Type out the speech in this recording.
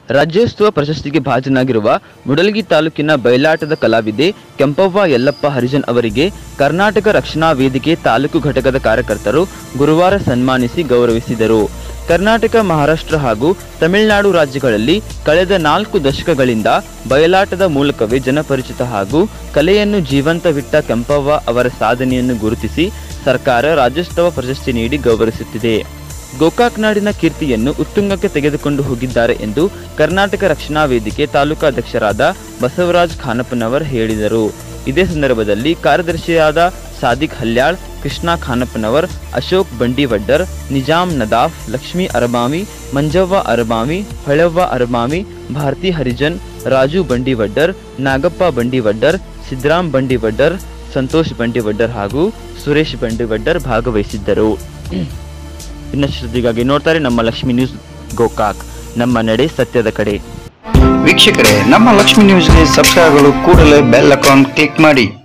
ರಾಜ್ಯೋತ್ಸವ ಪ್ರಶಸ್ತಿಗೆ ಭಾಜನಾಗಿರುವ ಮುಡಲಗಿ ತಾಲೂಕಿನ ಬಯಲಾಟದ ಕಲಾವಿದೆ ಕೆಂಪವ್ವ ಯಲ್ಲಪ್ಪ ಹರಿಜನ್ ಅವರಿಗೆ ಕರ್ನಾಟಕ ರಕ್ಷಣಾ ವೇದಿಕೆ ತಾಲೂಕು ಘಟಕದ ಕಾರ್ಯಕರ್ತರು ಗುರುವಾರ ಸನ್ಮಾನಿಸಿ ಗೌರವಿಸಿದರು ಕರ್ನಾಟಕ ಮಹಾರಾಷ್ಟ್ರ ಹಾಗೂ ತಮಿಳುನಾಡು ರಾಜ್ಯಗಳಲ್ಲಿ ಕಳೆದ ನಾಲ್ಕು ದಶಕಗಳಿಂದ ಬಯಲಾಟದ ಮೂಲಕವೇ ಜನಪರಿಚಿತ ಹಾಗೂ ಕಲೆಯನ್ನು ಜೀವಂತವಿಟ್ಟ ಕೆಂಪವ್ವ ಅವರ ಸಾಧನೆಯನ್ನು ಗುರುತಿಸಿ ಸರ್ಕಾರ ರಾಜ್ಯೋತ್ಸವ ಪ್ರಶಸ್ತಿ ನೀಡಿ ಗೌರವಿಸುತ್ತಿದೆ ಗೋಕಾಕ್ ನಾಡಿನ ಕೀರ್ತಿಯನ್ನು ಉತ್ತುಂಗಕ್ಕೆ ತೆಗೆದುಕೊಂಡು ಹೋಗಿದ್ದಾರೆ ಎಂದು ಕರ್ನಾಟಕ ರಕ್ಷಣಾ ವೇದಿಕೆ ತಾಲೂಕಾಧ್ಯಕ್ಷರಾದ ಬಸವರಾಜ್ ಖಾನಪ್ಪನವರ್ ಹೇಳಿದರು ಇದೇ ಸಂದರ್ಭದಲ್ಲಿ ಕಾರ್ಯದರ್ಶಿಯಾದ ಸಾದಿಕ್ ಹಲ್ಯಾಳ್ ಕೃಷ್ಣ ಖಾನಪ್ಪನವರ್ ಅಶೋಕ್ ಬಂಡಿವಡ್ಡರ್ ನಿಜಾಂ ನದಾಫ್ ಲಕ್ಷ್ಮೀ ಅರಬಾವಿ ಮಂಜವ್ವ ಅರಬಾವಿ ಹೊಳೆವ್ವ ಅರಬಾವಿ ಭಾರತಿ ಹರಿಜನ್ ರಾಜು ಬಂಡಿವಡ್ಡರ್ ನಾಗಪ್ಪ ಬಂಡಿವಡ್ಡರ್ ಸಿದ್ದರಾಮ್ ಬಂಡಿವಡ್ಡರ್ ಸಂತೋಷ್ ಬಂಡಿವಡ್ಡರ್ ಹಾಗೂ ಸುರೇಶ್ ಬಂಡಿವಡ್ಡರ್ ಭಾಗವಹಿಸಿದ್ದರು ಇನ್ನಷ್ಟು ಸುದ್ದಿಗಾಗಿ ನೋಡ್ತಾರೆ ನಮ್ಮ ಲಕ್ಷ್ಮಿ ನ್ಯೂಸ್ ಗೋಕಾಕ್ ನಮ್ಮ ನಡೆ ಸತ್ಯದ ಕಡೆ ವೀಕ್ಷಕರೇ ನಮ್ಮ ಲಕ್ಷ್ಮಿ ನ್ಯೂಸ್ಗೆ ಸಬ್ಸ್ಕ್ರೈಬ್ ಆಗಲು ಕೂಡಲೇ ಬೆಲ್ ಅಕೌಂಟ್ ಕ್ಲಿಕ್ ಮಾಡಿ